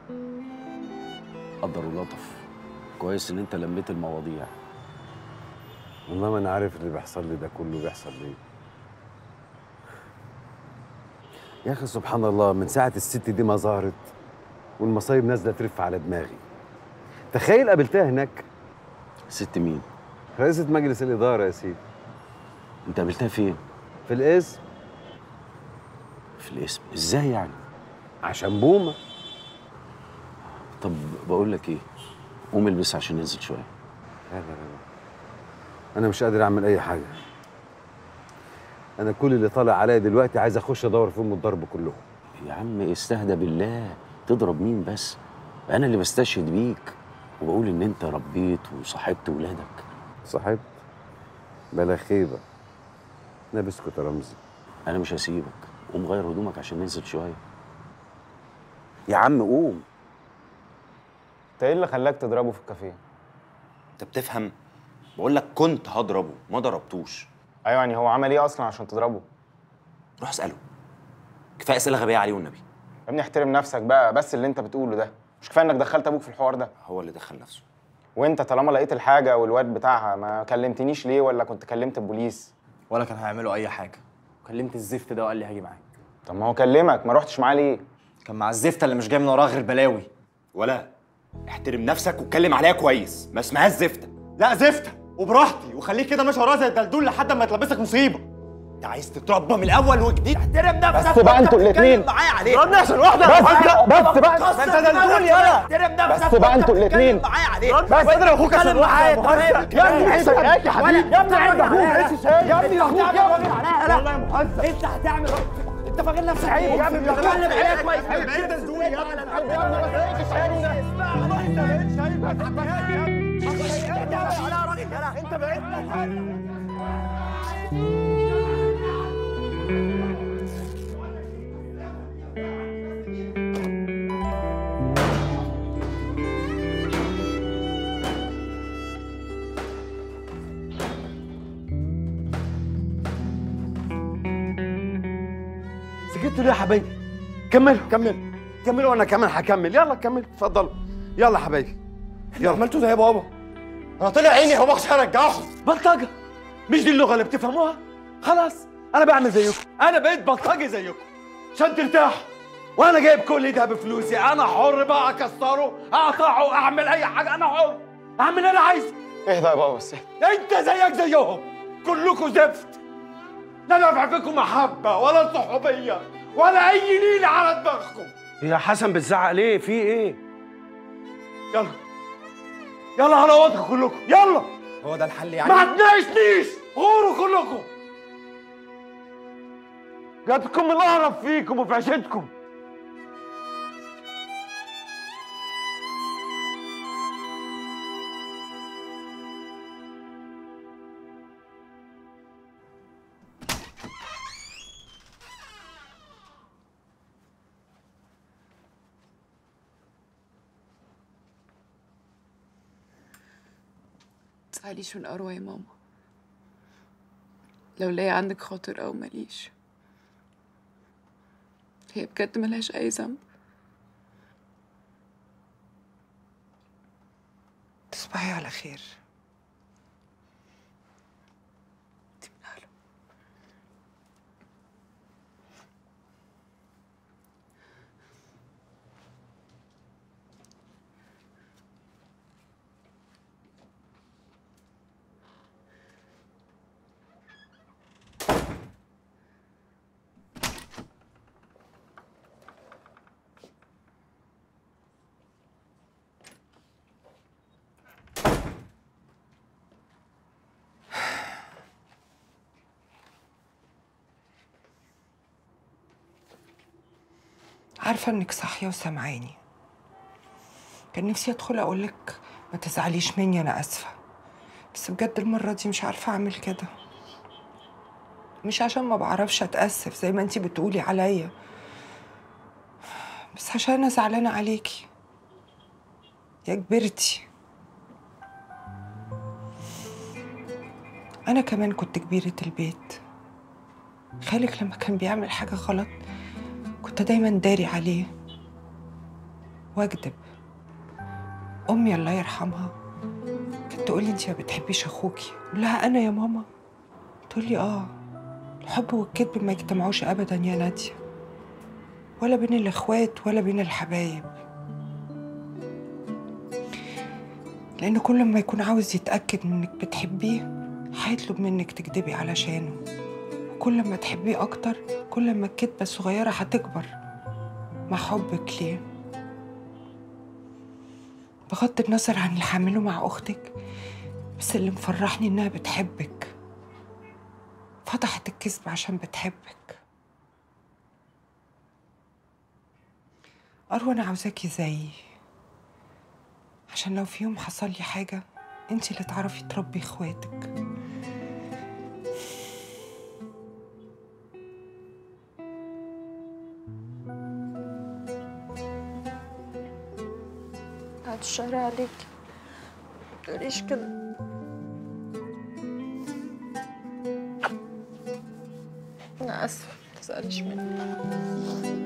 قدر ولطف كويس ان انت لميت المواضيع والله ما انا عارف اللي بيحصل لي ده كله بيحصل ليه يا اخي سبحان الله من ساعه الست دي ما ظهرت والمصايب نازله ترف على دماغي تخيل قابلتها هناك ست مين رئيسة مجلس الإدارة يا سيدي انت قابلتها فين في الاسم في الاسم ازاي يعني عشان بومة طب بقول لك ايه قوم البس عشان ننزل شويه لا لا لا أنا مش قادر أعمل أي حاجة أنا كل اللي طالع عليا دلوقتي عايز أخش أدور فيهم الضرب كلهم يا عم استهدى بالله تضرب مين بس انا اللي بستشهد بيك وبقول ان انت ربيت وصاحبت ولادك صاحب بلا خيبة أنا بسكت يا رمزي انا مش هسيبك قوم غير هدومك عشان ننزل شويه يا عم قوم انت ايه اللي خلاك تضربه في الكافيه؟ انت بتفهم بقول لك كنت هضربه ما ضربتوش ايوه يعني هو عمل ايه اصلا عشان تضربه؟ روح اساله كفايه اسئله غبيه عليه والنبي يا ابني احترم نفسك بقى بس اللي انت بتقوله ده مش كفايه انك دخلت ابوك في الحوار ده هو اللي دخل نفسه وانت طالما لقيت الحاجه والواد بتاعها ما كلمتنيش ليه ولا كنت كلمت البوليس ولا كان هيعملوا اي حاجه كلمت الزفت ده وقال لي هاجي معاك طب ما هو كلمك ما رحتش معاه ليه كان مع الزفته اللي مش جاي من وراه غير بلاوي ولا احترم نفسك واتكلم عليها كويس ما اسمهاش زفته لا زفته وبراحتي وخليك كده ماشي وراه زي الدلدول لحد ما تلبسك مصيبه انت عايز تتربى من الاول وجديد احترم نفسك بس بقى انتوا الاتنين. معايا عليه ضربني عشان واحده بس بس بقى ما انت دلدول يالا احترم نفسك بس بقى انتوا الاتنين. معايا عليه بس اضرب اخوك عشان واحده يا ابني عيش حياتك يا حبيبي يا ابني عيش اخوك عيش يا ابني اخوك يا ابني والله يا محزن انت هتعمل انت فاكر نفسك عيب يا ابني بتتكلم عليا كويس انت دلدول يا ابني يا ابني ما تلاقيش انت بقيت سكتوا ليه يا حبايبي كملوا كملوا كملوا وانا كمان هكمل يلا كمل اتفضلوا يلا حبايبي يلا عملتوا ده يا بابا انا طلع عيني هو عشان ارجعهم بلطجة مش دي اللغة اللي بتفهموها خلاص انا بعمل زيكم انا بقيت بلطجي زيكم عشان ترتاحوا وانا جايب كل ده بفلوسي انا حر بقى اكسره اقطعه اعمل اي حاجة انا حر اعمل اللي انا عايزه اهدى يا بابا بس انت زيك زيهم كلكم زفت لا نفع فيكم محبة ولا صحوبية ولا أي نيلة على دماغكم يا حسن بتزعق ليه في ايه يلا يلا هنوضكم كلكم يلا هو ده الحل ما يعني تناقشنيش غوروا كلكم جاتكم القرف فيكم وفي عيشتكم تزعليش من أروى يا ماما لو ليا عندك خاطر أو ماليش هي بجد ملهاش أي ذنب تصبحي على خير دي من أهله عارفة انك صاحية وسامعاني كان نفسي ادخل اقولك ما تزعليش مني انا اسفة بس بجد المرة دي مش عارفة اعمل كده مش عشان ما بعرفش اتأسف زي ما انتي بتقولي عليا بس عشان انا زعلانة عليكي يا كبرتي انا كمان كنت كبيرة البيت خالك لما كان بيعمل حاجة غلط كنت دايما داري عليه واكدب امي الله يرحمها كانت تقول لي انت ما بتحبيش اخوكي أقول لها انا يا ماما تقول لي اه الحب والكذب ما يجتمعوش ابدا يا ناديه ولا بين الاخوات ولا بين الحبايب لان كل ما يكون عاوز يتاكد من انك بتحبيه هيطلب منك تكدبي علشانه وكل ما تحبيه اكتر كل ما الكدبه الصغيره هتكبر مع حبك ليه بغض النظر عن اللي هعمله مع اختك بس اللي مفرحني انها بتحبك فتحت الكذب عشان بتحبك أروى أنا عاوزاكي زيي عشان لو في يوم حصل لي حاجة انتي اللي تعرفي تربي اخواتك بعد الشر عليك متقوليش كده أنا آسفة متزعليش مني